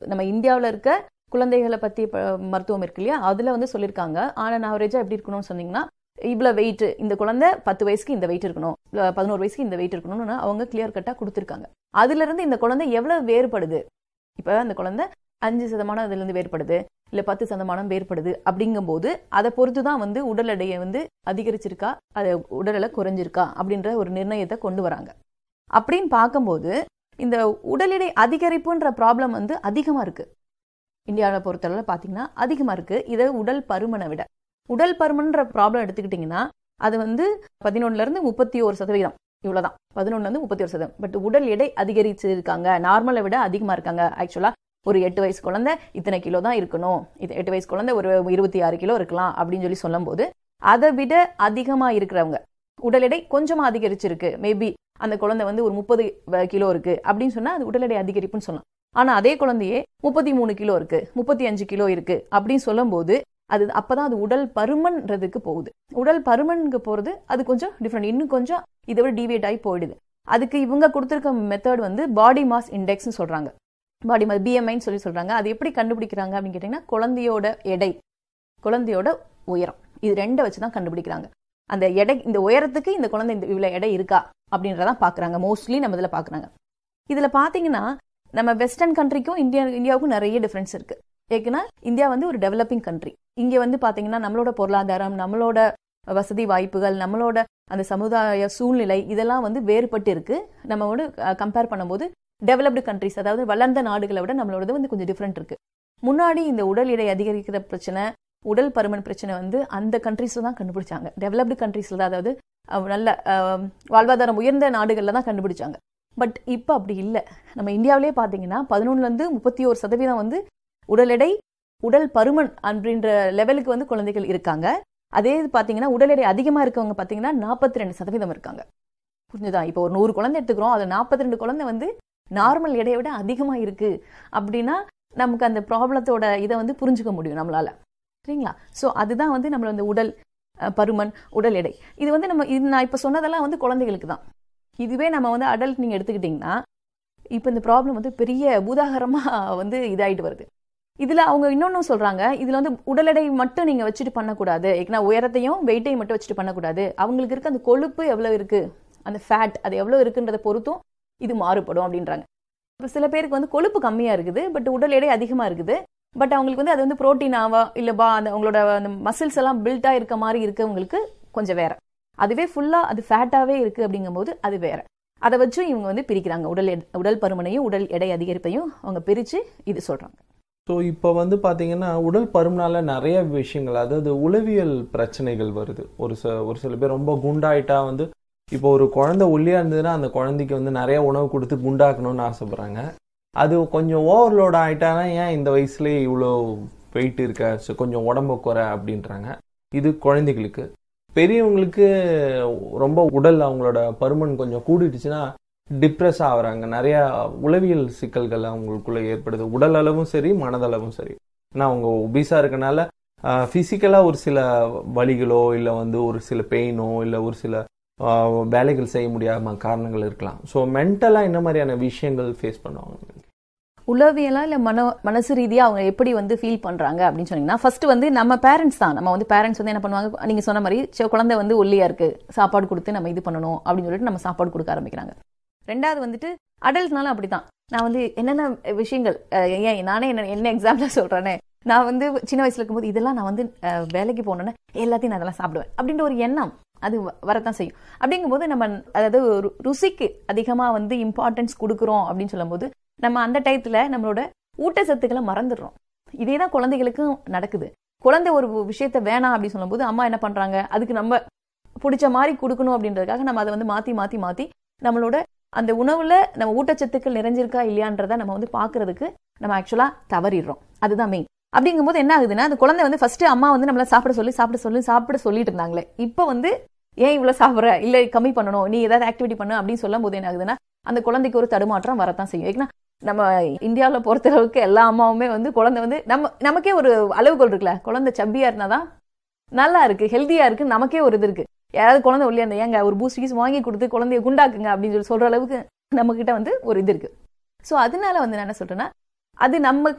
நம்ம இந்தியாவில் இருக்க குழந்தைகளை பத்தி ப- மருத்துவம் இருக்கு இல்லையா அதுல வந்து சொல்லியிருக்காங்க ஆனா ஆவரேஜா எப்படி இருக்கணும்னு சொன்னீங்கன்னா இவ்வளவு வெயிட் இந்த குழந்தை பத்து வயசுக்கு இந்த வெயிட் இருக்கணும் இல்ல பதினோரு வயசுக்கு இந்த வெயிட் இருக்கணும்னு அவங்க கிளியர் கட்டா கொடுத்துருக்காங்க அதுல இருந்து இந்த குழந்தை எவ்வளவு வேறுபடுது இப்ப அந்த குழந்தை அஞ்சு சதமானம் அதுல இருந்து வேறுபடுது இல்ல பத்து சதமானம் வேறுபடுது அப்படிங்கும்போது அதை பொறுத்து தான் வந்து உடல் எடையை வந்து அதிகரிச்சிருக்கா அது உடல் எடை குறைஞ்சிருக்கா அப்படின்ற ஒரு நிர்ணயத்தை கொண்டு வராங்க அப்படின்னு பார்க்கும்போது இந்த உடல் எடை அதிகரிப்புன்ற ப்ராப்ளம் வந்து அதிகமா இருக்கு இந்தியாவை பொறுத்தளவு பார்த்தீங்கன்னா அதிகமா இருக்கு இது உடல் பருமனை விட உடல் பருமன்ற ப்ராப்ளம் எடுத்துக்கிட்டிங்கன்னா அது வந்து பதினொன்னுல இருந்து முப்பத்தி ஒரு சதவீதம் இவ்வளவுதான் பதினொன்னுல இருந்து முப்பத்தி ஒரு சதவீதம் பட் உடல் எடை அதிகரிச்சு இருக்காங்க நார்மலை விட அதிகமா இருக்காங்க ஆக்சுவலா ஒரு எட்டு வயசு குழந்தை இத்தனை கிலோ தான் இருக்கணும் இது எட்டு வயசு குழந்தை ஒரு இருபத்தி ஆறு கிலோ இருக்கலாம் அப்படின்னு சொல்லி சொல்லும்போது அதை விட அதிகமா இருக்கிறவங்க உடல் எடை கொஞ்சமா அதிகரிச்சிருக்கு மேபி அந்த குழந்தை வந்து ஒரு முப்பது கிலோ இருக்கு அப்படின்னு சொன்னா அது உடல் எடை அதிகரிப்புன்னு சொல்லலாம் ஆனா அதே குழந்தையே முப்பத்தி மூணு கிலோ இருக்கு முப்பத்தி அஞ்சு கிலோ இருக்கு அப்படின்னு சொல்லும்போது அது அப்பதான் அது உடல் பருமன்றதுக்கு போகுது உடல் பருமனுக்கு போறது அது கொஞ்சம் டிஃப்ரெண்ட் இன்னும் கொஞ்சம் இதை விட டிவியேட் ஆகி போயிடுது அதுக்கு இவங்க கொடுத்துருக்க மெத்தட் வந்து பாடி மாஸ் இண்டெக்ஸ்னு சொல்றாங்க பாடி மாஸ் பிஎம்ஐன்னு சொல்லி சொல்றாங்க அது எப்படி கண்டுபிடிக்கிறாங்க அப்படின்னு கேட்டீங்கன்னா குழந்தையோட எடை குழந்தையோட உயரம் இது ரெண்டை வச்சு தான் கண்டுபிடிக்கிறாங்க அந்த எடை இந்த உயரத்துக்கு இந்த குழந்தை இந்த இவ்வளவு எடை இருக்கா அப்படின்றதான் பாக்குறாங்க மோஸ்ட்லி நம்ம இதுல பாக்குறாங்க இதுல பாத்தீங்கன்னா நம்ம வெஸ்டர்ன் கண்ட்ரிக்கும் இந்தியா இந்தியாவுக்கும் நிறைய டிஃபரன்ஸ் இருக்கு ஏன்னா இந்தியா வந்து ஒரு டெவலப்பிங் கண்ட்ரி இங்க வந்து பாத்தீங்கன்னா நம்மளோட பொருளாதாரம் நம்மளோட வசதி வாய்ப்புகள் நம்மளோட அந்த சமுதாய சூழ்நிலை இதெல்லாம் வந்து வேறுபட்டு இருக்கு நம்ம வந்து கம்பேர் பண்ணும்போது டெவலப்டு கண்ட்ரிஸ் அதாவது வளர்ந்த நாடுகளை விட நம்மளோடது வந்து கொஞ்சம் டிஃப்ரெண்ட் இருக்கு முன்னாடி இந்த உடல் எடை அதிகரிக்கிற பிரச்சனை உடல் பருமன் பிரச்சனை வந்து அந்த கண்ட்ரீஸ்ல தான் கண்டுபிடிச்சாங்க டெவலப்டு கண்ட்ரீஸ்ல தான் அதாவது அஹ், நல்ல அஹ், வாழ்வாதாரம் உயர்ந்த நாடுகள்ல தான் கண்டுபிடிச்சாங்க பட் இப்போ அப்படி இல்லை நம்ம இந்தியாவிலே பார்த்தீங்கன்னா பதினொன்னுலேருந்து முப்பத்தி ஒரு சதவீதம் வந்து உடல் எடை உடல் பருமன் அப்படின்ற லெவலுக்கு வந்து குழந்தைகள் இருக்காங்க அதே இது பார்த்தீங்கன்னா உடல் எடை அதிகமாக இருக்கவங்க பார்த்தீங்கன்னா நாற்பத்தி ரெண்டு சதவீதம் இருக்காங்க புரிஞ்சுதா இப்போ ஒரு நூறு குழந்தை எடுத்துக்கிறோம் அது நாற்பத்தி ரெண்டு குழந்தை வந்து நார்மல் எடையை விட அதிகமாக இருக்கு அப்படின்னா நமக்கு அந்த ப்ராப்ளத்தோட இதை வந்து புரிஞ்சுக்க முடியும் நம்மளால சரிங்களா ஸோ அதுதான் வந்து நம்மள அந்த உடல் அஹ், பருமன் உடல் எடை இது வந்து நம்ம இது நான் இப்போ சொன்னதெல்லாம் வந்து குழந்தைகளுக்கு தான் இதுவே நம்ம வந்து அடல்ட் நீங்கள் எடுத்துக்கிட்டிங்கன்னா இப்போ இந்த ப்ராப்ளம் வந்து பெரிய பூதாகரமாக வந்து இதாயிட்டு வருது இதில் அவங்க இன்னொன்னும் சொல்கிறாங்க இதில் வந்து உடல் எடை மட்டும் நீங்கள் வச்சுட்டு பண்ணக்கூடாது ஏன்னா உயரத்தையும் வெயிட்டையும் மட்டும் வச்சுட்டு பண்ணக்கூடாது அவங்களுக்கு இருக்க அந்த கொழுப்பு எவ்வளோ இருக்குது அந்த ஃபேட் அது எவ்வளோ இருக்குன்றதை பொறுத்தும் இது மாறுபடும் அப்படின்றாங்க இப்போ சில பேருக்கு வந்து கொழுப்பு கம்மியாக இருக்குது பட் உடல் எடை அதிகமாக இருக்குது பட் அவங்களுக்கு வந்து அது வந்து புரோட்டீனாவா இல்லை பா அந்த அவங்களோட அந்த மசில்ஸ் எல்லாம் பில்ட்டாக இருக்க மாதிரி இருக்கவங்களுக்கு கொஞ்சம் வேற அதுவே ஃபுல்லாக அது ஃபேட்டாகவே இருக்குது அப்படிங்கும்போது அது வேற அதை வச்சும் இவங்க வந்து பிரிக்கிறாங்க உடல் எடை- உடல் பருமனையும் உடல் எடை அதிகரிப்பையும் அவங்க பிரித்து இது சொல்கிறாங்க ஸோ இப்போ வந்து பார்த்தீங்கன்னா உடல் பருமனால நிறைய விஷயங்கள் அதாவது உளவியல் பிரச்சனைகள் வருது ஒரு சில ஒரு சில பேர் ரொம்ப குண்டாயிட்டா வந்து இப்போ ஒரு குழந்தை ஒல்லியா இருந்ததுன்னா அந்த குழந்தைக்கு வந்து நிறைய உணவு கொடுத்து குண்டாக்கணும்னு ஆசைப்படுறாங்க அது கொஞ்சம் ஓவர்லோட் ஆயிட்டானா ஏன் இந்த வயசுலயே இவ்வளோ வெயிட் இருக்க ஸோ கொஞ்சம் உடம்பு குறை அப்படின்றாங்க இது குழந்தைகளுக்கு பெரியவங்களுக்கு ரொம்ப உடல் அவங்களோட பருமன் கொஞ்சம் கூடிடுச்சுன்னா டிப்ரெஸ் ஆகுறாங்க நிறைய உளவியல் சிக்கல்கள் அவங்களுக்குள்ள ஏற்படுது உடல் அளவும் சரி மனதளவும் சரி ஏன்னா அவங்க ஒபிஸா இருக்கனால ஃபிசிக்கலாக ஒரு சில வலிகளோ இல்லை வந்து ஒரு சில பெயினோ இல்லை ஒரு சில ஆஹ், வேலைகள் செய்ய முடியாம காரணங்கள் இருக்கலாம் ஸோ மென்டலாக என்ன மாதிரியான விஷயங்கள் ஃபேஸ் பண்ணுவாங்க உளவியலா இல்ல மன மனசு ரீதியா அவங்க எப்படி வந்து ஃபீல் பண்றாங்க அப்படின்னு சொன்னீங்கன்னா ஃபர்ஸ்ட் வந்து நம்ம பேரண்ட்ஸ் தான் நம்ம வந்து பேரண்ட்ஸ் வந்து என்ன பண்ணுவாங்க நீங்க சொன்ன மாதிரி சரி, குழந்தை வந்து ஒல்லியா இருக்கு சாப்பாடு கொடுத்து நம்ம இது பண்ணணும் அப்படின்னு சொல்லிட்டு நம்ம சாப்பாடு கொடுக்க ஆரம்பிக்கிறாங்க ரெண்டாவது வந்துட்டு அடல்ட்னாலும் அப்படிதான் நான் வந்து என்னென்ன விஷயங்கள் அஹ், ஏன் நானே என்ன என்ன எக்ஸாம்பிளா சொல்றேனே நான் வந்து சின்ன வயசுல இருக்கும்போது இதெல்லாம் நான் வந்து அஹ், வேலைக்கு போனோன்னே எல்லாத்தையும் நான் அதெல்லாம் சாப்பிடுவேன் அப்படின்ற ஒரு எண்ணம் அது வ- வரத்தான் செய்யும் அப்படிங்கும்போது நம்ம அதாவது ரு- ருசிக்கு அதிகமா வந்து இம்பார்ட்டன்ஸ் கொடுக்குறோம் அப்படின்னு சொல்லும்போது நம்ம அந்த டயத்துல நம்மளோட ஊட்டச்சத்துக்களை மறந்துடுறோம் இதே தான் குழந்தைகளுக்கும் நடக்குது குழந்தை ஒரு விஷயத்த வேணாம் அப்படின்னு சொல்லும்போது அம்மா என்ன பண்றாங்க அதுக்கு நம்ம பிடிச்ச மாதிரி கொடுக்கணும் அப்படின்றதுக்காக நம்ம அதை வந்து மாத்தி மாத்தி மாத்தி நம்மளோட அந்த உணவுல நம்ம ஊட்டச்சத்துக்கள் நிறைஞ்சிருக்கா இல்லையான்றத நம்ம வந்து பாக்குறதுக்கு நம்ம ஆக்சுவலா தவறிடுறோம் அதுதான் மெயின் அப்படிங்கும்போது என்ன ஆகுதுன்னா அந்த குழந்தை வந்து ஃபர்ஸ்ட் அம்மா வந்து நம்மள சாப்பிட சொல்லி சாப்பிட சொல்லி சாப்பிட சொல்லிட்டு இருந்தாங்களே இப்போ வந்து ஏன் இவ்வளவு சாப்பிடுற இல்ல கம்மி பண்ணணும் நீ ஏதாவது ஆக்டிவிட்டி பண்ணு அப்படின்னு சொல்லும் போது என்ன ஆகுதுன்னா அந்த குழந்தைக்கு ஒரு தடுமாற்றம் வரத்தான் செய்யும் ஏன்னா நம்ம இந்தியாவில் பொறுத்தளவுக்கு எல்லா அம்மாவுமே வந்து குழந்தை வந்து நம்ம நமக்கே ஒரு அளவுகோல் இருக்குல்ல குழந்தை சப்பியா இருந்தாதான் நல்லா இருக்கு ஹெல்த்தியா இருக்கு நமக்கே ஒரு இது இருக்கு யாராவது குழந்தை ஒல்லியா இருந்தா ஏங்க ஒரு பூஸ்ட் கீஸ் வாங்கி கொடுத்து குழந்தைய குண்டாக்குங்க அப்படின்னு சொல்லி சொல்ற அளவுக்கு நம்ம கிட்ட வந்து ஒரு இது இருக்கு ஸோ அதனால வந்து நான் என்ன சொல்றேன்னா அது நம்ம